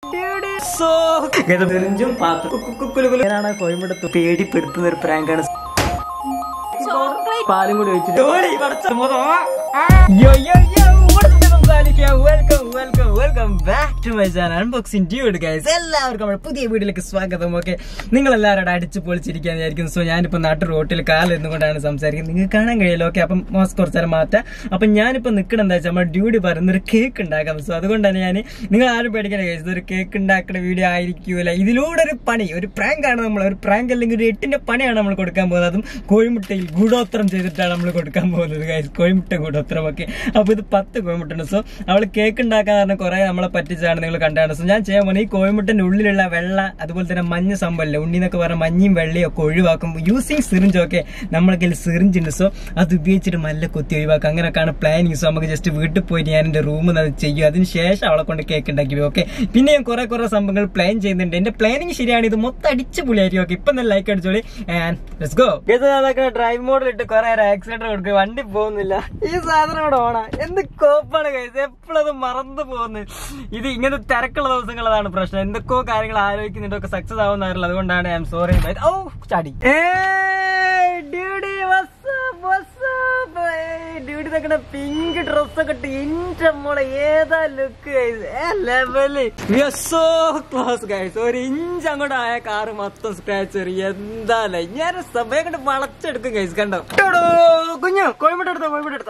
ഗതപെരിഞ്ചും പാത്രം കോയമ്പടത്ത് പേടിപ്പെടുത്തുന്ന ഒരു പ്രാങ്കാണ് പാലും കൂടി ഒഴിച്ചിട്ട് ഓടി, പടച്ച മോതോ. Yo, yo, yo, what's up, സംസാരിക്കാം? Welcome, welcome, welcome back to my channel, Unboxing Dude, guys. എല്ലാവർക്കും നമ്മുടെ പുതിയ വീഡിയോയിലേക്ക് സ്വാഗതം ഓക്കെ നിങ്ങൾ എല്ലാവരും അടിച്ചു പൊളിച്ചിരിക്കാൻ വിചാരിക്കുന്നു സോ ഞാനിപ്പോ നാട്ടു റോട്ടിൽ കാലിരുന്നുകൊണ്ടാണ് സംസാരിക്കുന്നത് നിങ്ങൾക്ക് കാണാൻ കഴിയില്ല ഓക്കെ അപ്പം മോസ് കുറച്ച് നേരം മാറ്റാം അപ്പൊ ഞാനിപ്പോ നിൽക്കണം എന്താ വെച്ചാൽ നമ്മുടെ ഡ്യൂട്ടി പറയുന്ന ഒരു കേക്ക് ഉണ്ടാക്കാം സോ അതുകൊണ്ടാണ് ഞാൻ നിങ്ങൾ ആരും പേടിക്കണ കേസ് ഇതൊരു കേക്ക് ഉണ്ടാക്കുന്ന വീഡിയോ ആയിരിക്കൂല ഇതിലൂടെ ഒരു പണി ഒരു പ്രാങ്ക് ആണ് നമ്മൾ ഒരു പ്രാങ്ക് അല്ലെങ്കിൽ ഒരു എട്ടിന്റെ പണിയാണ് നമ്മൾ കൊടുക്കാൻ പോകുന്നത് അതും കോഴിമുട്ടയിൽ ഗൂഢോത്രം ചെയ്തിട്ടാണ് നമ്മൾ കൊടുക്കാൻ പോകുന്നത് ഗൈസ് കോഴിമുട്ട ഗൂഢോത്രം ഒക്കെ അപ്പൊ ഇത് പത്ത് കോഴിമുട്ടുണ്ട് സോ അവൾ കേക്ക് ഉണ്ടാക്കാൻ പറഞ്ഞ കുറെ നമ്മളെ പറ്റിച്ചാണ് നിങ്ങൾ കണ്ടാണ് സോ ഞാൻ ചെയ്യാൻ പോകുന്നത് ഈ കോഴിമുട്ടന്റെ ഉള്ളിലുള്ള വെള്ള അതുപോലെ തന്നെ മഞ്ഞ സംഭവമല്ലേ ഉണ്ണി എന്നൊക്കെ പറഞ്ഞ മഞ്ഞയും വെള്ളയും ഒക്കെ ഒഴിവാക്കും യൂസിങ് സിറിഞ്ച് ഒക്കെ നമ്മളൊക്കെ സിറിഞ്ച് ഉണ്ട് സോ അത് ഉപയോഗിച്ചിട്ട് മല്ല കൊത്തി ഒഴിവാക്കും അങ്ങനെയൊക്കെയാണ് പ്ലാനിങ് സോ നമുക്ക് ജസ്റ്റ് വീട്ടിൽ പോയിട്ട് ഞാൻ എന്റെ റൂമിൽ നിന്ന് അത് ചെയ്യും അതിന് ശേഷം അവളെ കൊണ്ട് കേക്ക് ഉണ്ടാക്കി ഓക്കെ പിന്നെ ഞാൻ കുറെ കുറെ സംഭവങ്ങൾ പ്ലാൻ ചെയ്യുന്നുണ്ട് എന്റെ പ്ലാനിങ് ശരിയാണ് ഇത് മൊത്തം അടിച്ചു പൊളിയായിരിക്കും ഓക്കെ ഇപ്പൊ തന്നെ ലൈക്ക് അടിച്ചോളി ലെറ്റ്സ് ഗോ ഡ്രൈവ് മോഡിൽ ഇട്ട് കുറെ ആക്സിഡന്റ് കൊടുക്കുക വണ്ടി പോകുന്നില്ല ഈ സാധനം ഇവിടെ ഓണ എന്ത് കോപ്പാണ് കഴിച്ചത് എപ്പോഴും അത് മറന്നു പോകുന്നത് ഇത് ഇങ്ങനത്തെ തിരക്കുള്ള ദിവസങ്ങളതാണ് പ്രശ്നം എന്തൊക്കെയോ കാര്യങ്ങൾ ആലോചിക്കുന്നുണ്ടൊക്കെ സക്സസ് ആവുന്നറിയില്ല അതുകൊണ്ടാണ് ഐ എം സോറി ഓ ചാടി ഡ്യൂഡി ഡ്യൂട്ടി തക്കണ പിങ്ക് ഡ്രസ്സൊക്കെ ഇട്ട് ഇന്റെ മോളെ ഏതാ look level so close guys ഒരു ഇഞ്ച് അങ്ങോട്ട് ആയ കാറ് മൊത്തം സ്ക്രാച്ച് വരും എന്താ ഞാൻ സമയം കൊണ്ട് വളച്ചെടുക്കും ഗൈസ് കണ്ടോ എടോ, കുഞ്ഞു കോഴിമുട്ട എടുത്തോ കോഴിമുട്ട എടുത്തോ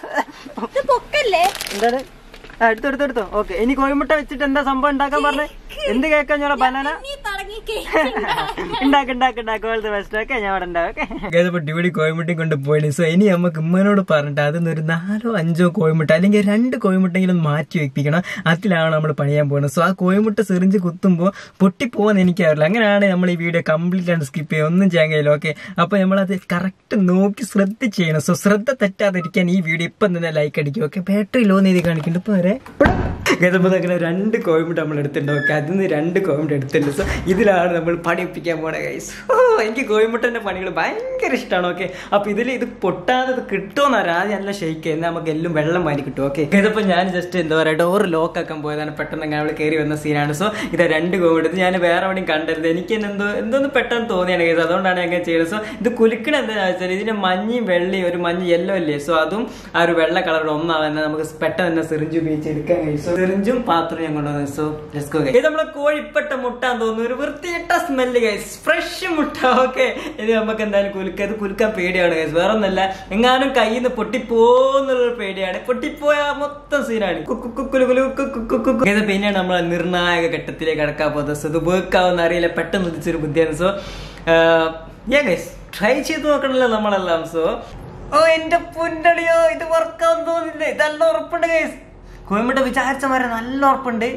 പൊക്കല്ലേ എന്താണ് ആ, എടുത്തോ എടുത്തോ എടുത്തോ ഓക്കെ ഇനി കോഴിമുട്ട വെച്ചിട്ട് എന്താ സംഭവം ഉണ്ടാക്കാൻ പറഞ്ഞേ എന്ത് കേൾക്കാൻ ഞാൻ ബനാന നീ തുടങ്ങി ഉണ്ടാക്കി ഉണ്ടാക്കി ഉണ്ടാക്കി ഓൾ ദി ബെസ്റ്റ് ഓക്കെ ഞാൻ അവിടെ ഉണ്ടാവും ഡ്യൂടി കോഴിമുട്ടി കൊണ്ട് പോയി സോ ഇനി നമുക്ക് ഉമ്മനോട് പറഞ്ഞിട്ട് അതിൽ ഒരു നാലോ അഞ്ചോ കോഴിമുട്ട അല്ലെങ്കിൽ രണ്ട് കോഴിമുട്ടെങ്കിലും മാറ്റി വെപ്പിക്കണം അതിലാണ് നമ്മൾ പണിയാൻ പോകുന്നത് സോ ആ കോഴിമുട്ട സെറിഞ്ച് കുത്തുമ്പോൾ പൊട്ടിപ്പോവാന്ന് എനിക്കറിയില്ല അങ്ങനെയാണ് നമ്മൾ ഈ വീഡിയോ കംപ്ലീറ്റ് ആയിട്ട് സ്കിപ്പ് ചെയ്യുക ഒന്നും ചെയ്യാൻ കഴിയില്ല ഓക്കെ അപ്പൊ നമ്മളത് കറക്റ്റ് നോക്കി ശ്രദ്ധിച്ച് ചെയ്യണം സോ ശ്രദ്ധ തെറ്റാതിരിക്കാൻ ഈ വീഡിയോ ഇപ്പം തന്നെ ലൈക്ക് അടിക്കും ഓക്കെ ബാറ്ററി ലോ എഴുതി കാണിക്കുന്നുണ്ട് ഇപ്പൊ വരെ ഗതപ്പോൾ അങ്ങനെ രണ്ട് കോയമ്പട്ട് നമ്മൾ എടുത്തിട്ടുണ്ട് ഓക്കെ അതിൽ നിന്ന് രണ്ട് കോയമ്പട്ട് എടുത്തിട്ടുണ്ട് സോ ഇതിലാണ് നമ്മൾ പണിയിപ്പിക്കാൻ പോണേ ഗൈസ് ഓ എനിക്ക് കോയമ്പട്ടൻ്റെ പണികൾ ഭയങ്കര ഇഷ്ടമാണ് ഓക്കെ അപ്പോൾ ഇതിൽ ഇത് പൊട്ടാതെ ഇത് കിട്ടുമെന്ന് അറിയാം ആദ്യം നല്ല ഷെയ്ക്ക് എന്നാൽ നമുക്ക് എല്ലാം വെള്ളം മാറി കിട്ടും ഓക്കെ ഇതിപ്പോൾ ഞാൻ ജസ്റ്റ് എന്താ പറയുക ഡോർ ലോക്ക് ആക്കാൻ പോയതാണ് പെട്ടെന്ന് അങ്ങനെ അവൾ കയറി വന്ന സീനാണ് സോ ഇത് രണ്ട് കോയമ്പട്ട് ഇത് ഞാൻ വേറെ എവിടെയും കണ്ടരുത് എനിക്ക് തന്നെ എന്തോ എന്തോന്ന് പെട്ടെന്ന് തോന്നിയാണ് കേസ് അതുകൊണ്ടാണ് ഞാൻ അങ്ങനെ ചെയ്തത് സോ ഇത് കുലുക്കണ എന്താണെന്ന് വെച്ചാൽ ഇതിന് മഞ്ഞയും വെള്ളയും ഒരു മഞ്ഞ യെല്ലോ അല്ലേ സോ അതും ആ ഒരു വെള്ള കളറുടെ ഒന്നാവുന്ന നമുക്ക് പെട്ടെന്ന് തന്നെ സിറിഞ്ച് ഉപയോഗിച്ച് എടുക്കാൻ കഴിയും സോ സിറിഞ്ചും പാത്രവും ഞാൻ കൊണ്ടുവന്നത് സോ ലെറ്റ്സ് ഗോ ഇത് നമ്മളെ കോഴിപ്പെട്ട മുട്ടാൻ തോന്നുന്നു ഒരു വൃത്തിയിട്ട സ്മെല്ല് ഗൈസ് ഫ്രഷ് മുട്ട ഓക്കെ ഇത് നമുക്ക് എന്തായാലും കുലുക്ക ഇത് കുലുക്കാൻ പേടിയാണ് ഗൈസ് വേറെ ഒന്നല്ല എങ്ങാനും കയ്യിൽ നിന്ന് പൊട്ടിപ്പോന്നുള്ള പേടിയാണ് പൊട്ടിപ്പോയ മൊത്തം സീനാണ് കുക്കു കുക്കുലു കുലു കുക്കു കുക്കു കുക്കു. ഇത് പിന്നെയാണ് നമ്മൾ നിർണായക ഘട്ടത്തിലേക്ക് കടക്കാൻ പോകുന്നത് സോ ഇത് വർക്കാവുന്ന അറിയില്ല പെട്ടെന്ന് ഉദിച്ചൊരു ബുദ്ധിയാണ് സോ ഞാൻ ഗൈസ് ട്രൈ ചെയ്ത് നോക്കണല്ലോ നമ്മളെല്ലാം സോ ഓ എന്റെ പുണ്ടടിയോ ഇത് വർക്കാന്ന് തോന്നില്ല ഇതല്ല ഉറപ്പുണ്ട് ഗൈസ് കോയമ്പട്ട വിചാരിച്ച മാരെ നല്ല ഉറപ്പുണ്ട്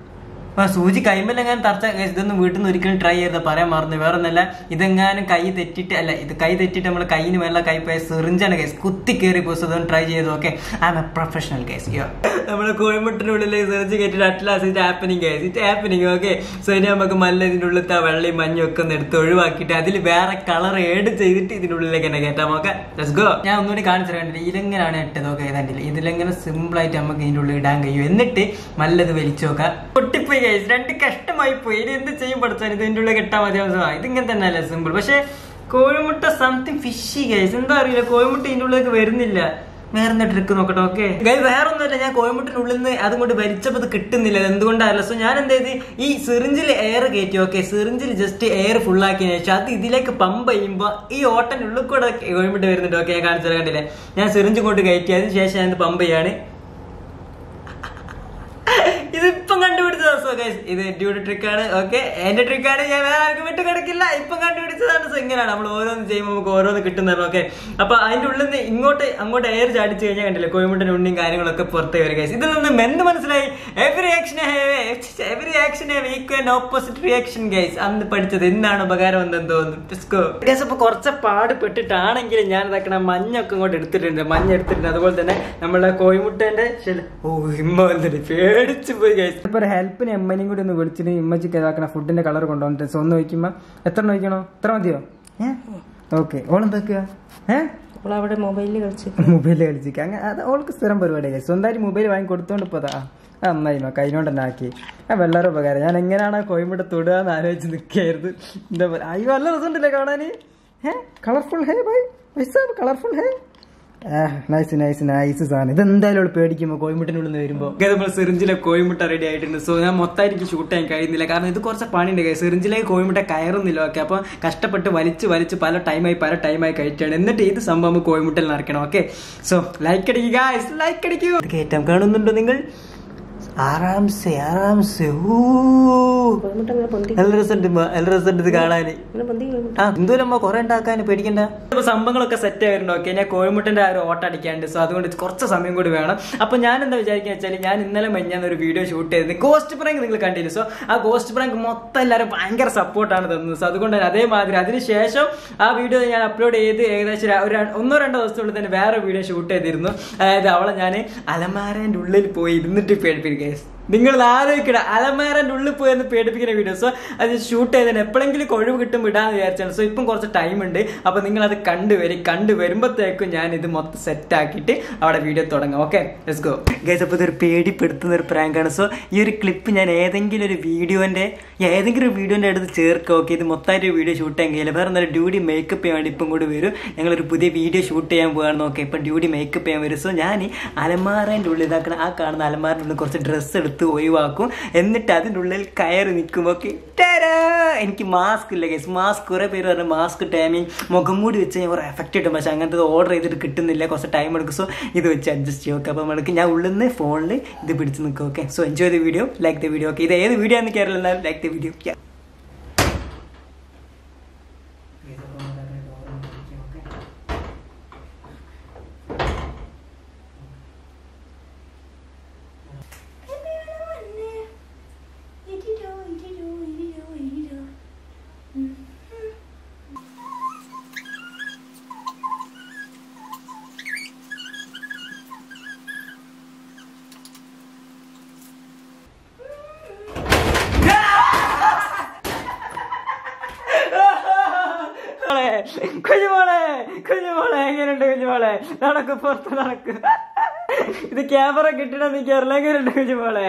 ആ സൂചി കൈമല്ലെങ്ങാനും തറച്ച guys, ഇതൊന്നും വീട്ടിൽ നിന്ന് ഒരിക്കലും ട്രൈ ചെയ്ത് പറയാൻ മറന്നു വേറെ ഒന്നല്ല ഇതെങ്ങാനും കൈ തെറ്റിട്ട് അല്ല ഇത് കൈ തെറ്റിട്ട് നമ്മൾ കൈയിന് മേലെ കൈ പോയ സിറിഞ്ചാണ് കേസ് കുത്തി കയറി പോസ് ഇതൊന്നും ട്രൈ ചെയ്തു okay I'm a professional guys നമ്മുടെ കോയമ്പട്ടിനുള്ളിൽ സെർച്ച് കേട്ടിട്ട് at last it happening guys it happening okay so ഇനി നമുക്ക് മല്ല ഇതിൻ്റെ ഉള്ളിലത്തെ ആ വെള്ളയും മഞ്ഞയും ഒക്കെ ഒന്ന് എടുത്ത് ഒഴിവാക്കിയിട്ട് അതിൽ വേറെ കളർ ഏഡ് ചെയ്തിട്ട് ഇതിൻ്റെ ഉള്ളിലേക്ക് തന്നെ കയറ്റാം ഓക്കെ ലെറ്റ്സ് ഗോ ഞാൻ ഒന്നുകൂടി കാണിച്ചു കണ്ടില്ല ഇതിലെങ്ങനെയാണ് ഇട്ടത് ഓക്കെ ഏതാണ്ടില്ല ഇതിലെങ്ങനെ സിമ്പിൾ ആയിട്ട് നമുക്ക് ഇതിൻ്റെ ഉള്ളിൽ ഇടാൻ കഴിയും എന്നിട്ട് നല്ലത് വലിച്ചു നോക്കാം പൊട്ടിപ്പോയി guys. രണ്ട് കഷ്ടമായി പോയി ഇനി എന്ത് ചെയ്യും പഠിച്ചാൽ ഇത് ഇതിൻ്റെ ഉള്ളിൽ കെട്ടാൻ മതി ഇതിങ്ങനെ തന്നെ അല്ലേ സിമ്പിൾ പക്ഷെ കോഴിമുട്ട സംതിങ് ഫിഷി ഗൈസ് എന്താ അറിയില്ല കോഴിമുട്ട ഇതിൻ്റെ ഉള്ളിലേക്ക് വരുന്നില്ല വേറെ എന്താ ട്രിക്ക് നോക്കട്ടെ ഓക്കെ വേറെ ഒന്നുമില്ല ഞാൻ കോയമ്പട്ടിന്റെ ഉള്ളിൽ നിന്ന് അതും കൊണ്ട് വലിച്ചപ്പോൾ ഇത് കിട്ടുന്നില്ല ഇത് എന്തുകൊണ്ടല്ല സോ ഞാൻ എന്ത് ചെയ്ത് ഈ സിറിഞ്ചിൽ എയർ കയറ്റി ഓക്കെ സിറിഞ്ചിൽ ജസ്റ്റ് എയർ ഫുള്ളാക്കിയതിനു ശേഷം അത് ഇതിലേക്ക് പമ്പ് ചെയ്യുമ്പോൾ ഈ ഓട്ടന്റെ ഉള്ളിൽ കൂടെ കോയമ്പിട്ട് വരുന്നുണ്ട് ഓക്കെ ഞാൻ കാണിച്ചു കണ്ടില്ലേ ഞാൻ സിറിഞ്ച് കൊണ്ട് കയറ്റി അതിന് ശേഷം ഞാൻ ഇത് പമ്പ് ചെയ്യാണ് ഇതിപ്പം കണ്ടുപിടിച്ചതാ സോ ഗൈസ് ഇത് ഡ്യൂട്ടി ട്രിക്കാണ് ഓക്കെ എന്റെ ട്രിക്കാണ് ഞാൻ വേറെ ആർക്കും വിട്ട് കിടക്കില്ല ഇപ്പം കണ്ടുപിടിച്ചതാണ് സോ ഇങ്ങനെയാണ് നമ്മൾ ഓരോന്ന് ചെയ്യുമ്പോൾ നമുക്ക് ഓരോന്ന് കിട്ടുന്നതാണ് ഓക്കെ അപ്പൊ അതിന്റെ ഉള്ളിൽ നിന്ന് ഇങ്ങോട്ട് അങ്ങോട്ട് എയർ ചാടിച്ചു കഴിഞ്ഞാൽ കണ്ടില്ലേ കോയമ്പട്ടിന്റെ ഉണ്ണിയും കാര്യങ്ങളൊക്കെ പുറത്തേ വരും ഗൈസ് ഇതിൽ നിന്ന് എന്ത് മനസ്സിലായി every action every action equal opposite reaction guys അന്ന് പഠിച്ചത് എന്താണ് ഉപകാരം എന്തെന്ന് തോന്നുന്നു ഗൈസ് അപ്പൊ കുറച്ച് പാട് പെട്ടിട്ടാണെങ്കിലും ഞാൻ ഇതാക്കണ മഞ്ഞൊക്കെ ഇങ്ങോട്ട് എടുത്തിട്ടുണ്ട് മഞ്ഞ എടുത്തിട്ടുണ്ട് അതുപോലെ തന്നെ നമ്മളെ കോഴിമുട്ടേന്റെ ശരി- ഓ ഇമ്മ വന്നിട്ട് പേടിച്ചു പോയി ഗൈസ് ഇപ്പൊ ഒരു ഹെൽപ്പിന് എമ്മനെയും കൂടി ഒന്ന് വിളിച്ചിട്ട് ഇമ്മച്ചിക്ക് ഇതാക്കണ ഫുഡിന്റെ കളർ കൊണ്ടുവന്നിട്ട് സോ ഒന്ന് നോക്കുമ്പോ എത്ര നോക്കണോ എത്ര മതിയോ ഓക്കെ ഓളെന്താക്കുക ഏഹ് അവളവിടെ മൊബൈലിൽ കളിച്ചു മൊബൈലിൽ കളിച്ചിരിക്കുക അങ്ങനെ അത് ഓൾക്ക് സ്ഥിരം പരിപാടി ഗൈസ് സ്വന്തമായിട്ട് മൊബൈൽ വാങ്ങി കൊടുത്തോണ്ട് ഇപ്പൊ അതാ അമ്മായിമ്മ കൈനോണ്ട് തന്നെ ആക്കി ആ വെള്ളര ഉപകാരം ഞാൻ എങ്ങനെയാണ് ആ കോയമ്പുട്ട തൊടുക എന്ന് ആലോചിച്ച് നിൽക്കായിരുന്നു എന്താ പറയുക അയ്യോ നല്ല രസമുണ്ടല്ലേ കാണാൻ ഏ colourful hey bye colourful hey nice nice nice സാധനം ഇത് എന്തായാലും അവള് പേടിക്കുമ്പോ കോയമ്പുട്ടിനുള്ളിൽ നിന്ന് വരുമ്പോ നമ്മൾ സിറിഞ്ചിലെ കോയമ്പുട്ട റെഡി ആയിട്ടുണ്ട് സോ ഞാൻ മൊത്തമായിട്ട് എനിക്ക് ഷൂട്ട് ചെയ്യാൻ കഴിയുന്നില്ല കാരണം ഇത് കുറച്ച് പണിയുണ്ട് guys. സിറിഞ്ചിലേക്ക് കോയമ്പുട്ട കയറുന്നില്ല ഓക്കെ അപ്പൊ കഷ്ടപ്പെട്ട് വലിച്ച് വലിച്ച് പല ടൈമായി പല ടൈമായി കയറ്റാണ് എന്നിട്ട് ഇത് സംഭവം കോയമ്പുട്ടിൽ നടക്കണം ഓക്കെ സോ ലൈക്ക് അടിക്കുക ലൈക്ക് അടിക്കൂ ഇത് കയറ്റാം കാണുന്നുണ്ടോ നിങ്ങൾ ആറാംസെ ആറാംസെ ഊ നല്ല രസമുണ്ട് ഉമ്മ. നല്ല രസമുണ്ട് ഇത് കാണാന് ആ എന്തോരമ്മ കുറെ ഉണ്ടാക്കാൻ പേടിക്കണ്ട ഇപ്പൊ സംഭവങ്ങളൊക്കെ സെറ്റ് ആയിരുന്നു ഓക്കെ ഞാൻ കോഴിമുട്ടന്റെ ആ ഒരു ഓട്ടം അടിക്കാണ്ട് സോ അതുകൊണ്ട് കുറച്ച് സമയം കൂടി വേണം അപ്പൊ ഞാൻ എന്താ വിചാരിക്കുക വെച്ചാൽ ഞാൻ ഇന്നലെ മഞ്ഞാന്ന് ഒരു വീഡിയോ ഷൂട്ട് ചെയ്തത് ഗോസ്റ്റ് പ്രാങ്ക് നിങ്ങൾ കണ്ടില്ല സോ ആ ഗോസ്റ്റ് പ്രാങ്ക് മൊത്തം എല്ലാവരും ഭയങ്കര സപ്പോർട്ടാണ് തന്നത് സോ അതുകൊണ്ട് തന്നെ അതേമാതിരി അതിനുശേഷം ആ വീഡിയോ ഞാൻ അപ്ലോഡ് ചെയ്ത് ഏകദേശം ര- ഒരു ര- ഒന്നോ രണ്ടോ ദിവസത്തിനുള്ളിൽ തന്നെ വേറെ വീഡിയോ ഷൂട്ട് ചെയ്തിരുന്നു അതായത് അവളെ ഞാൻ അലമാരന്റെ ഉള്ളിൽ പോയി ഇരുന്നിട്ട് പേടിപ്പിക്കും guys. നിങ്ങൾ ആലോചിക്കണം അലമാരന്റെ ഉള്ളിൽ പോയി എന്ന് പേടിപ്പിക്കുന്ന വീഡിയോ സോ അത് ഷൂട്ട് ചെയ്തതിന് എപ്പോഴെങ്കിലും ഒഴിവ് കിട്ടും ഇടാന്ന് വിചാരിച്ചാണ് സോ ഇപ്പം കുറച്ച് ടൈം ഉണ്ട് അപ്പൊ നിങ്ങൾ അത് കണ്ടുവരി കണ്ടു വരുമ്പോഴത്തേക്കും ഞാൻ ഇത് മൊത്തം സെറ്റ് ആക്കിയിട്ട് അവിടെ വീഡിയോ തുടങ്ങാം ഓക്കെ ലെറ്റ്സ് ഗോ ഗൈസ് അപ്പോൾ ഇതൊരു പേടിപ്പെടുത്തുന്ന ഒരു പ്രാങ്കാണ് സോ ഈ ഒരു ക്ലിപ്പ് ഞാൻ ഏതെങ്കിലും ഒരു വീഡിയോന്റെ ഏതെങ്കിലും ഒരു വീഡിയോന്റെ അടുത്ത് ചേർക്കുക ഓക്കെ ഇത് മൊത്തമായിട്ട് ഒരു വീഡിയോ ഷൂട്ട് ചെയ്യാൻ കഴിയില്ല വേറെ എന്തായാലും ഡ്യൂട്ടി മേക്കപ്പ് ചെയ്യാൻ വേണ്ടി ഇപ്പം കൂടി വരും ഞങ്ങളൊരു പുതിയ വീഡിയോ ഷൂട്ട് ചെയ്യാൻ പോകാണ് നോക്കാം ഇപ്പം ഡ്യൂട്ടി മേക്കപ്പ് ചെയ്യാൻ വരും സോ ഞാൻ ഈ അലമാറേൻ്റെ ഉള്ളിൽ ഇതാക്കണ ആ കാണുന്ന അലമാറിൻ്റെ ഉള്ളിൽ കുറച്ച് ഡ്രസ്സ് എടുത്ത് ഒഴിവാക്കും എന്നിട്ട് അതിൻ്റെ ഉള്ളിൽ കയറി നിൽക്കും ഓക്കെ എനിക്ക് മാസ്ക് ഇല്ല കേസ് മാസ്ക് കുറേ പേര് പറഞ്ഞു മാസ്ക് ടൈമിങ് മുഖം മൂടി വെച്ച് ഞാൻ കുറേ എഫക്റ്റ് കിട്ടും പക്ഷെ അങ്ങനത്തെ ഓർഡർ ചെയ്തിട്ട് കിട്ടുന്നില്ല കുറച്ച് ടൈം എടുക്കും സോ ഇത് വെച്ച് അഡ്ജസ്റ്റ് ചെയ്യും ഓക്കെ അപ്പോൾ നമ്മൾക്ക് ഞാൻ ഉള്ളിൽ നിന്ന് ഫോണിൽ ഇത് പിടിച്ച് നിൽക്കും okay so enjoy the video like the video okay ഇത് ഏത് വീഡിയോ ആണെന്ന് കയറില്ല എന്നാലും ലൈക്ക് ദ വീഡിയോ മോളെ കുഞ്ഞുമോളെ കുഞ്ഞുമോളെ എങ്ങനെയുണ്ട് കുഞ്ഞുമോളെ നടക്ക് പുറത്ത് നടക്ക് ഇത് ക്യാമറ കിട്ടണം എനിക്കറിയില്ല എങ്ങനെയുണ്ട് കുഞ്ഞുമോളെ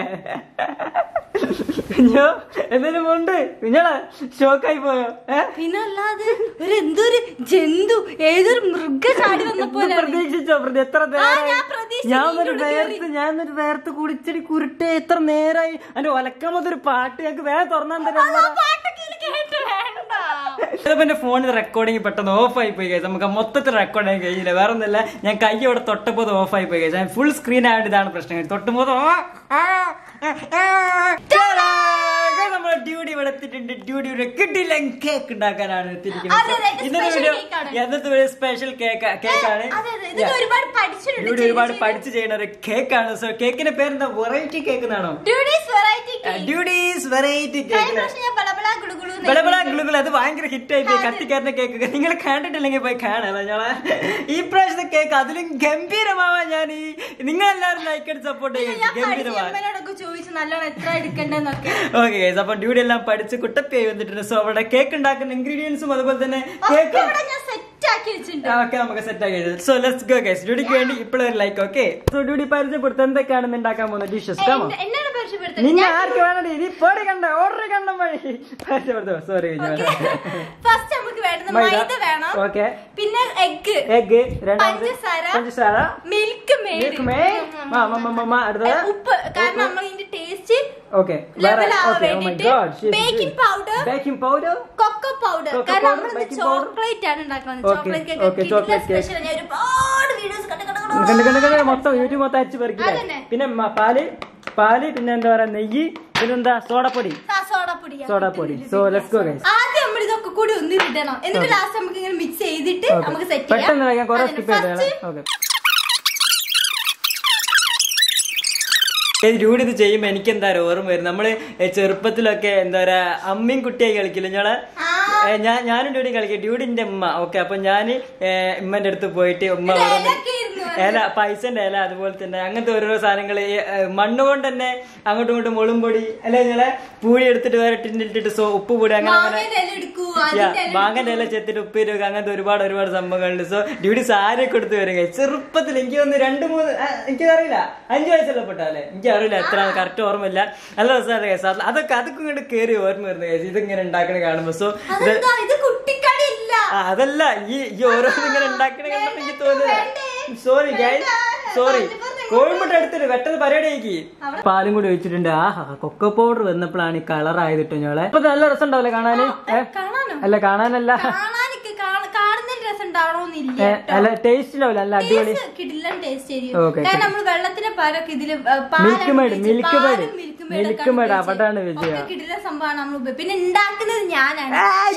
കുഞ്ഞോ എന്തെങ്കിലും ഉണ്ട് കുഞ്ഞോളെ ഷോക്കായി പോയോ ഏ പിന്നല്ലാതെ ഒരു എന്തൊരു ജന്തു ഏതൊരു മൃഗ ചാടി വന്ന പോലെ പ്രതീക്ഷിച്ചോ പ്രതി എത്ര ആ, നേരമായി ഞാൻ പ്രതീക്ഷിച്ചു. ഞാൻ നീ ഒരു ഇവിടെ വേർത്ത് ഞാൻ ഒരു വേർത്ത് കുടിച്ചടി കുരുട്ടെ എത്ര നേരായി അതിന്റെ ഒലക്കാമതൊരു പാട്ട് ഞങ്ങൾക്ക് വേഗം തുറന്നാൻ തരാം ചിലപ്പോ എന്റെ ഫോണിൽ റെക്കോർഡിങ് പെട്ടെന്ന് ഓഫ് ആയി പോയി കഴിച്ചു നമുക്ക് മൊത്തത്തിൽ റെക്കോർഡ് ചെയ്യാൻ കഴിയില്ല വേറെ ഒന്നുമില്ല ഞാൻ കൈ അവിടെ തൊട്ടപ്പോ ഓഫ് ആയി പോയി കഴിച്ചു ഞാൻ ഫുൾ സ്ക്രീൻ ആയിട്ട് ഇതാണ് പ്രശ്നം തൊട്ടുമ്പോ നമ്മുടെ ഡ്യൂട്ടി ഇവിടെ എത്തിയിട്ടുണ്ട് ഡ്യൂട്ടി ഇവിടെ കിട്ടില്ല കേക്ക് ഉണ്ടാക്കാനാണ് അതെ, എത്തിയിരിക്കുന്നത് അതെ, ഇത് ഇന്നത്തെ special വീഡിയോ cake ആണ്. എന്നത്തെ വീഡിയോ സ്പെഷ്യൽ കേക്ക് കേക്കാണ് അതെ, അതെ, ഇതൊക്കെ ഒരുപാട് പഠിച്ചിട്ടുണ്ട് ഡ്യൂട്ടി ചെയ്ത് ഒരുപാട് ചെയ്ത്. പഠിച്ചു ചെയ്യുന്ന ഒരു കേക്കാണ് സോ കേക്കിന്റെ പേരെന്താ വെറൈറ്റി കേക്ക് എന്നാണോ Duties variety cake. Duties variety കഴിഞ്ഞ കേക്ക് പ്രാവശ്യം ഞാൻ ബളബള ഗുളുഗുളു എന്ന് ബലബല ഗുളുകൾ അത് ഭയങ്കര ഹിറ്റ് ആയി പോയി കത്തിക്കാരന്റെ കേക്ക് നിങ്ങൾ കണ്ടിട്ടില്ലെങ്കിൽ പോയി കാണാം ഞങ്ങളെ ഈ പ്രാവശ്യത്തെ കേക്ക് അതിലും ഗംഭീരമാവാൻ ഞാൻ ഈ നിങ്ങളെല്ലാവരും ലൈക്ക് അടിച്ച് സപ്പോർട്ട് ഞാൻ ചെയ്യുക പഠിച്ച ഗംഭീരമാവാൻ അമ്മേനോടൊക്കെ ചോദിച്ചു നല്ലോണം എത്ര എടുക്കണ്ടെന്നൊക്കെ ഓക്കെ അപ്പൊ ഡ്യൂട്ടി എല്ലാം പഠിച്ച് കുട്ടപ്പിയായി വന്നിട്ടുണ്ട് സോ അവിടെ കേക്ക് ഉണ്ടാക്കുന്ന ഇൻഗ്രീഡിയൻസും അതുപോലെ തന്നെ കേക്ക് ഒക്കെ ഇവിടെ ഞാൻ സെറ്റ് ആക്കി വെച്ചിട്ടുണ്ട് ഓക്കെ നമുക്ക് സെറ്റ് ആക്കി സോ ലെറ്റ്സ് ഗോ ഗൈസ് ഡ്യൂട്ടിക്ക് വേണ്ടി ഇപ്പോഴും ഒരു ലൈക്ക് ഓക്കെ സോ ഡ്യൂട്ടി പരിചയപ്പെടുത്ത എന്തൊക്കെയാണ് ഉണ്ടാക്കാൻ പോകുന്ന ഡിഷസ് കാമോ എന്നെ- എന്നാണ് പരിചയപ്പെടുത്തുന്നത് നിന്നെ ആർക്ക് വേണം നീ പോടി കണ്ട ഓർഡർ കണ്ട വഴി പരിചയപ്പെടുത്തോ സോറി ഫസ്റ്റ് നമുക്ക് വേണ്ടത് മൈദ വേണം ഓക്കെ പിന്നെ എഗ് എഗ് രണ്ടാമത് പഞ്ചസാര പഞ്ചസാര മിൽക്ക് മിൽക്ക് മേ അടുത്തത് ഉപ്പ് കാരണം നമ്മൾ ഇതിന്റെ ടേസ്റ്റ് ഓക്കെ level ആവാൻ വേണ്ടിയിട്ട് baking powder, baking powder cocoa powder Cocoa കാരണം powder, നമ്മൾ baking powder. ചോക്ലേറ്റ് ആണ് ഉണ്ടാക്കുന്നത് Okay, chocolate okay, chocolate cake. Special ഞാൻ ഒരുപാട് വീഡിയോസ് കണ്ടു കണ്ടു കണ്ടു. കണ്ട് കണ്ട് കണ്ട് മൊത്തം യൂട്യൂബ് മൊത്തം അരിച്ചു പറിക്കില്ലേ അതന്നെ. പിന്നെ മ- പാല് പാല് പിന്നെ എന്താ പറയാ നെയ്യ് പിന്നെന്താ സോഡപ്പൊടി ആ, സോഡാപ്പൊടി സോഡാപ്പൊടി സോ ലെറ്റ്സ് ഗോ ഗൈസ് ആദ്യം നമ്മൾ ഇതൊക്കെ കൂടി ഒന്നിലിടണം എന്നിട്ട് ലാസ്റ്റ് നമുക്ക് ഇങ്ങനെ മിക്സ് ചെയ്തിട്ട് നമുക്ക് സെറ്റ് പെട്ടെന്ന് ഞാൻ കുറെ സ്കിപ്പ് ചെയ്തേ ഓക്കെ ജൂഡ് ഇത് ചെയ്യുമ്പോ എനിക്ക് എന്താ പറയുക ഓർമ്മ വരും നമ്മള് ഏ, ചെറുപ്പത്തിലൊക്കെ എന്താ പറയാ അമ്മയും കുട്ടിയായി കളിക്കില്ല ഞങ്ങളെ ഏ, ഞാൻ ഞാനും ഡ്യൂടി കളിക്കും ഡ്യൂഡിന്റെ ഉമ്മ ഓക്കെ അപ്പൊ ഞാൻ ഉമ്മന്റെ അടുത്ത് പോയിട്ട് ഉമ്മ അവിടെ വന്ന് ഇലയൊക്കെ ഇരുന്നു ഇല പൈസന്റെ ഇല അതുപോലെ തന്നെ അങ്ങനത്തെ ഓരോരോ സാധനങ്ങൾ മണ്ണ് കൊണ്ട് തന്നെ അങ്ങോട്ടും ഇങ്ങോട്ടും മുളുംപൊടി അല്ലെ നിങ്ങളെ പൂഴി എടുത്തിട്ട് വേറെ ടിന്നിലിട്ടിട്ട് സോ ഉപ്പ് പൊടി അങ്ങനെ അങ്ങനെ മാങ്ങയുടെ ഇല എടുക്കൂ യാ, അതിന്റെ ഇല മാങ്ങന്റെ ഇല ചെത്തിട്ട് ഉപ്പേരി വെക്കുക അങ്ങനത്തെ ഒരുപാട് ഒരുപാട് സംഭവങ്ങളുണ്ട് സോ ഡ്യൂട്ടി സാരി കൊടുത്ത് വരിക ചെറുപ്പത്തിൽ എനിക്ക് ഒന്ന് രണ്ട് മൂന്ന് ആ, എനിക്കറിയില്ല അഞ്ചു വയസ്സുള്ള പെട്ടാലേ എനിക്ക് അറിയില്ല എത്ര കറക്റ്റ് ഓർമ്മയില്ല നല്ല രസമാണ് കേസ് അതൊക്കെ അതൊക്കെ ഇങ്ങോട്ട് കയറി ഓർമ്മ വരുന്ന കേസ് ഇതിങ്ങനെ ഉണ്ടാക്കണ കാണുമ്പോ സോ ഇത് അതെന്താ ഇത് കുട്ടിക്കടിയില്ല ആ, അതല്ല ഈ ഈ ഓരോന്ന് ഇങ്ങനെ ഉണ്ടാക്കണ കണ്ടപ്പോ എനിക്ക് തോന്നുന്നത് സോറി ഗൈസ് സോറി കോഴിമുട്ട എടുത്തിട്ട് പെട്ടെന്ന് പരിപാടിയാക്കി പാലും കൂടി ഒഴിച്ചിട്ടുണ്ട് ആഹാ കൊക്കോ പൗഡർ വന്നപ്പോഴാണ് ഈ കളർ ആയതിട്ടോ ഞങ്ങളെ ഇപ്പൊ നല്ല രസം ഉണ്ടാവില്ലേ കാണാന് ഏ? കാണാനോ അല്ല കാണാനല്ല കാണാനൊക്കെ കാണുന്നതിന് രസം ഉണ്ടാവണമെന്നില്ല ഏ, അല്ല ടേസ്റ്റ് ഉണ്ടാവില്ല നല്ല അടിപൊളി കിടിലൻ ടേസ്റ്റ് Okay, ആയിരിക്കും കാരണം നമ്മൾ വെള്ളത്തിന് പകരമൊക്കെ ഇതില് ഏ, പാലാണ് മിൽക്ക് മേഡ് ഉപയോഗിച്ചത്. മിൽക്ക് മേഡ് പാലും മിൽക്ക് മേഡും മിൽക്ക് ഒക്കെയാണ് മേഡ് ഉപയോഗിച്ചത്. അവിടാണ് വിജയ ഒക്കെ കിടിലൻ സംഭവമാണ് നമ്മൾ ഉപയോഗിച്ചത് പിന്നെ ഉണ്ടാക്കുന്നത് ഞാനാണ്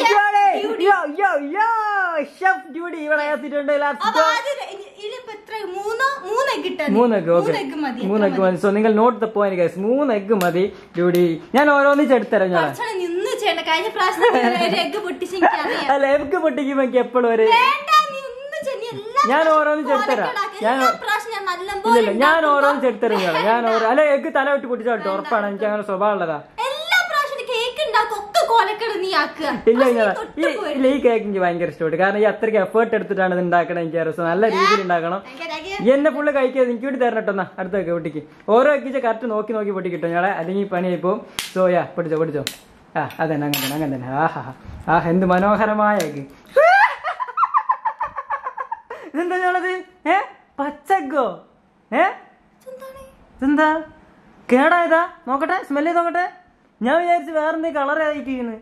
ഷെഫ് ഡ്യൂട്ടി ഇവിടെ എത്തിയിട്ടുണ്ട് അപ്പൊ ആദ്യം ഇ- ഇതിലിപ്പോ എത്ര മൂന്നോ മൂന്ന് എഗ് ഇട്ടാ മതി. മൂന്ന് എഗ് ഓക്കെ മൂന്ന് egg മതി മൂന്ന് എഗ് മതി സോ നിങ്ങൾ നോട്ട് ദ പോയിന്റ് ഗൈസ് മൂന്ന് എഗ് മതി ഡ്യൂട്ടി ഞാൻ ഓരോന്നിച്ച് എടുത്തരാം ഞങ്ങളെ കുറച്ചാണ് നിന്ന് ചെയ്യണ്ട കഴിഞ്ഞ പ്രാവശ്യം ഒരു എഗ് പൊട്ടിച്ച് എനിക്കറിയാം അല്ല എഗ് പൊട്ടിക്കുമ്പോ എനിക്ക് എപ്പോഴും ഒരു വേണ്ട നീ ഒന്നും ചെയ്യ്, നീ എല്ലാം ഞാൻ ഓരോന്ന് ചെറുത്തരാം കോലക്കേടാക്കി. ഞാൻ എല്ലാ പ്രാവശ്യം ഞാൻ നല്ലപോലെ ഇല്ലല്ല ഞാൻ ഉണ്ടാക്കുമ്പോ ഓരോന്ന് ചെറുത്തരാം ഞങ്ങളെ ഞാൻ ഓരോ അല്ല എഗ് തല വിട്ട് പൊട്ടിച്ചോട്ടെ ഉറപ്പാണ് എനിക്ക് അങ്ങനെ സ്വഭാവം ഉള്ളതാ എല്ലാ പ്രാവശ്യം കേക്ക് ഉണ്ടാക്കും ഒക്കെ കോലക്കേട് നീ ആക്കുക ഇല്ല പക്ഷെ ഞങ്ങളെ നീ തൊട്ട് ഈ പോയി. ഇല്ല ഈ കേക്ക് എനിക്ക് ഭയങ്കര ഇഷ്ടപ്പെട്ടു കാരണം ഈ അത്രയ്ക്ക് എഫേർട്ട് എടുത്തിട്ടാണ് ഇത് ഉണ്ടാക്കണത് എനിക്ക് രസം നല്ല രീതിയിൽ ഉണ്ടാക്കണം ഭയങ്കര ഭയങ്കര ഈ എന്നെ ഫുള്ള് കഴിക്കാതെ എനിക്ക് വേണ്ടി തരണം കേട്ടോ അടുത്ത വെക്ക് പൊട്ടിക്ക് ഓരോ എക്കിച്ച കറക്റ്റ് നോക്കി നോക്കി പൊട്ടിക്കിട്ടോ ഞങ്ങളെ അല്ലെങ്കിൽ പണിയായി പോവും സോ യാ പൊടിച്ചോ പൊടിച്ചോ ആ അതന്നെ അങ്ങനെ തന്നെ അങ്ങനെ തന്നെ ആഹാ ആ എന്ത് മനോഹരമായ എഗ് ഇതെന്താ ഞങ്ങളത് ഏ പച്ചഗോ ഏ എന്താണ്? ഇതെന്താ കേടായതാ നോക്കട്ടെ സ്മെല് ചെയ്ത് നോക്കട്ടെ ഞാൻ വിചാരിച്ചു വേറെന്തേ കളർ ആയിട്ടിരിക്കുന്നു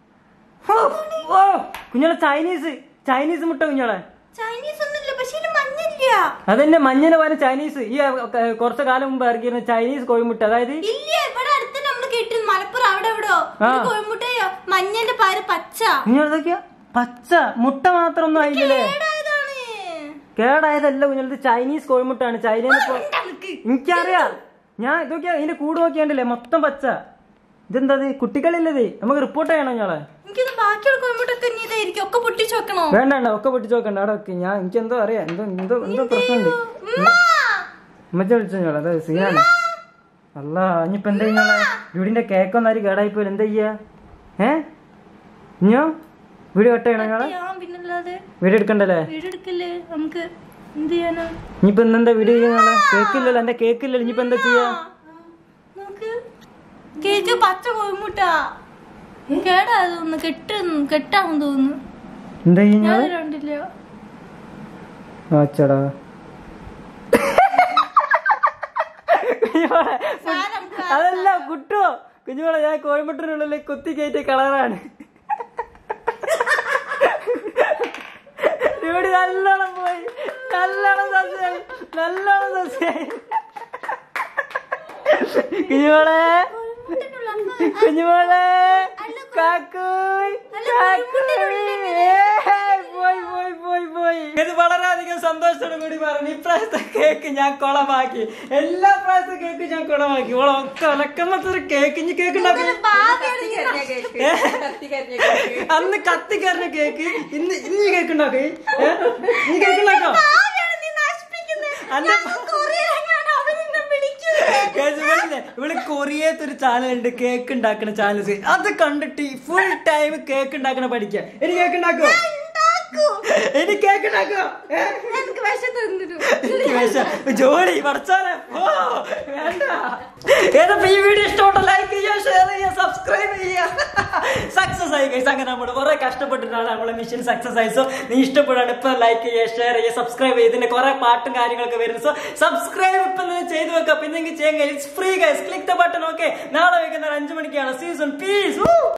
ഓ കുഞ്ഞോളെ ചൈനീസ് ചൈനീസ് മുട്ട കുഞ്ഞോളെ ചൈനീസ് ഒന്നുമില്ല പക്ഷെ ഇതില് മഞ്ഞില്ല അതന്നെ മഞ്ഞന് പോലെ ചൈനീസ് ഈ അഹ്, ക- കുറച്ച് കാലം മുമ്പ് ഇറക്കിയിരുന്ന ചൈനീസ് കോഴിമുട്ട അതായത് ഇല്ല ഇവിടെ അടുത്ത് നമ്മൾ കേട്ടിരുന്നു മലപ്പുറം അവിടെ എവിടെയോ ആ. ഒരു കോഴിമുട്ടയോ മഞ്ഞന്റെ പാര് പച്ച കുഞ്ഞോളതൊക്കെയാ പച്ച മുട്ട മാത്രം ഒന്നും ആയില്ലല്ലേ കേടായതാണ് കേടായതല്ല കുഞ്ഞോളത് ചൈനീസ് കോഴിമുട്ടാണ് ചൈനയിൽ ഇപ്പൊ തണുക്ക്. എനിക്കറിയാം ഞാൻ ഇതൊക്കെയാ ഇതിന്റെ കൂട് നോക്കിയാണ്ടല്ലേ മൊത്തം പച്ച ഇതെന്താ നമുക്കിത് നമുക്ക് റിപ്പോർട്ട് ചെയ്യണം ഞങ്ങളെ എനിക്കിത് ബാക്കിയുള്ള കോഴിമുട്ടൊക്കെ ഇനി ഇതായിരിക്കും ഒക്കെ പൊട്ടിച്ചു വെക്കണോ വേണ്ട വേണ്ട ഒക്കെ പൊട്ടിച്ച് നോക്കണ്ട അവിടെ ഒക്കെ ഞാൻ എനിക്ക് എന്തോ അറിയാം എന്തോ എന്തോ എന്തോ പ്രശ്നമുണ്ട് ഉമ്മ! ഉമ്മച്ച വിളിച്ചു ഞങ്ങളെ അത് സീനാണ് അല്ല ഇനിയിപ്പോ എന്താ ഞങ്ങളെ വീടിന്റെ കേക്കൊന്നും ആരും കേടായി പോലും എന്താ ചെയ്യാ ഏ ഇനിയോ വീട് കട്ട് ചെയ്യണം ഞങ്ങളെ ഞാൻ പിന്നല്ലാതെ വീട് എടുക്കണ്ടല്ലേ വീടെടുക്കല്ലേ നമുക്ക് എന്ത് ചെയ്യാനാ ഇനിയിപ്പോ ഇന്നെന്താ വീട് ചെയ്യാ ഞങ്ങളെ കേക്കില്ലല്ലോ എന്റെ കേക്കില്ലല്ലോ ഇനിയിപ്പോ എന്താ ചെയ്യാ നമുക്ക് കേക്ക് പച്ച കോഴിമുട്ട കേടാ തോന്നുന്നു കെട്ട് കെട്ടാന്ന് തോന്നുന്നു എന്താ ചെയ്യാ ഞാൻ ഞങ്ങളെ കണ്ടില്ല അച്ചടാ കുഞ്ഞുമോളെ, സാരം അതല്ല കുട്ടോ കുഞ്ഞുമോളെ ഞാൻ കോയമ്പത്തൂരിനുള്ളിൽ കുത്തി കയറ്റിയ കളറാണ് ഇവിടെ നല്ലോണം പോയി നല്ലോണം സസ്യായി നല്ലോണം സസ്യായി കുഞ്ഞുമോളെ കുഞ്ഞുമോളെ കാക്കൂയ് കാക്കൂയ് ഏയ്, പോയി പോയി പോയി പോയി ഇത് വളരെയധികം സന്തോഷത്തോടു കൂടി പറഞ്ഞു ഇപ്രാവശ്യത്തെ കേക്ക് ഞാൻ കുളമാക്കി എല്ലാ പ്രാവശ്യത്തെ കേക്ക് ഞാൻ കുളമാക്കി ഓളൊക്കെ ഒലക്കമ്മത്തൊരു കേക്ക് ഇനി കേക്ക് ഉണ്ടാക്കി ഏ? അന്ന് കത്തി കയറിയ കേക്ക് ഇന്ന് ഇന്ന് ഈ കേക്ക് ഉണ്ടാക്കി ഏ? ഈ കേക്ക് ഉണ്ടാക്കോ അന്റെ Guys, ഇവളില്ലേ, ഇവള് കൊറിയത്തെ ഒരു ചാനൽ ഉണ്ട് കേക്ക് ഉണ്ടാക്കുന്ന ചാനൽസ് അത് കണ്ടിട്ട് ഫുൾ ടൈം കേക്ക് ഉണ്ടാക്കണ പഠിക്കുക ഇനി കേക്ക് ഉണ്ടാക്കോ ഇനി കേക്ക് ഉണ്ടാക്കോ ഏ? എനിക്ക് വിഷം തന്നിട്ടു എനിക്ക് വിശ- ജോലി പഠിച്ചാലേ ഓ വേണ്ട ഏതപ്പോ ഈ വീഡിയോ ഇഷ്ടപ്പെട്ട ലൈക്ക് ചെയ്യുക ഷെയർ ചെയ്യുക സബ്സ്ക്രൈബ് ചെയ്യുക സക്സസ് ആയി ഗൈസ് അങ്ങനെ നമ്മൾ കുറെ കഷ്ടപ്പെട്ടിട്ടാണ് നമ്മളെ മിഷൻ സക്സസ് ആയി സോ നീ ഇഷ്ടപ്പെടാണ് ഇപ്പൊ ലൈക്ക് ചെയ്യുക ഷെയർ ചെയ്യുക സബ്സ്ക്രൈബ് ചെയ്യുക ഇതിന്റെ കുറെ പാട്ടും കാര്യങ്ങളൊക്കെ വരുന്നു സോ സബ്സ്ക്രൈബ് ഇപ്പൊ തന്നെ ചെയ്തു വെക്കാം പിന്നെ ചെയ്യാൻ കഴിയും free guys click the button okay നാളെ വൈകുന്നേരം അഞ്ചു മണിക്കാണ് സീസൺ പീസ്